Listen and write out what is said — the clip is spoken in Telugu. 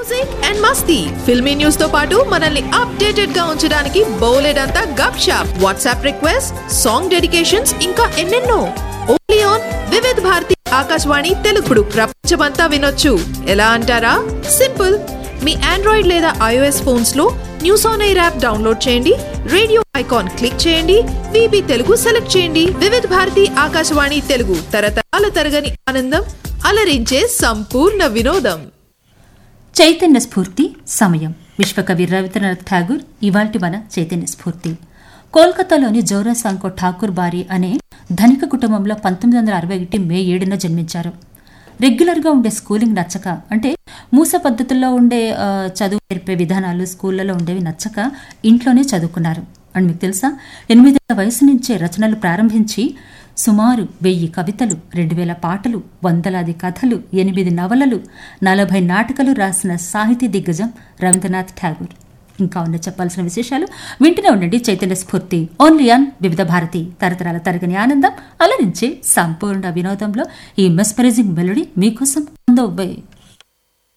మ్యూజిక్ అండ్ మస్తీ ఫిల్మీ న్యూస్ తో పాటు మనల్ని అప్డేటెడ్ గా ఉంచడానికి బోలెడంతా gupshup WhatsApp request song dedications ఇంకా ఎన్నెన్నో ఓన్లీ ఆన్ వివిధ్ భారతి ఆకాశవాణి తెలుగుడు ప్రపంచమంతా వినొచ్చు ఎలా అంటారా సింపుల్ మీ ఆండ్రాయిడ్ లేదా ఐఓఎస్ ఫోన్స్ లో news on air app download చేయండి రేడియో ఐకాన్ క్లిక్ చేయండి విబి తెలుగు సెలెక్ట్ చేయండి వివిధ భారతి ఆకాశవాణి తెలుగు తరతరాల తరగని ఆనందం అలరించే సంపూర్ణ వినోదం చైతన్య స్ఫూర్తి సమయం విశ్వకవి రవీంద్రనాథ్ ఠాగూర్ ఇవాల్టి మన చైతన్య స్ఫూర్తి కోల్కతాలోని జోరా సాంకో ఠాకూర్ బారి అనే ధనిక కుటుంబంలో పంతొమ్మిది వందల అరవై ఒకటి మే ఏడున జన్మించారు రెగ్యులర్గా ఉండే స్కూలింగ్ నచ్చక అంటే మూస పద్ధతుల్లో ఉండే ఆ, చదువు నేర్పే విధానాలు స్కూళ్ళలో ఉండేవి నచ్చక ఇంట్లోనే చదువుకున్నారు అండ్ మీకు తెలుసా ఎనిమిదేళ్ల వయసు నుంచే రచనలు ప్రారంభించి సుమారు వెయ్యి కవితలు రెండు వేల పాటలు వందలాది కథలు ఎనిమిది నవలలు నలభై నాటకాలు రాసిన సాహితీ దిగ్గజం రవీంద్రనాథ్ ఠాగూర్ ఇంకా ఉన్న చెప్పాల్సిన విశేషాలు వింటూనే ఉండండి చైతన్య స్ఫూర్తి ఓన్లీ ఆన్ వివిధ భారతి తరతరాల తరగని ఆనందం అలరించే సంపూర్ణ వినోదంలో ఈ మెస్పరైజింగ్ మెలోడీ మీకోసం అందవే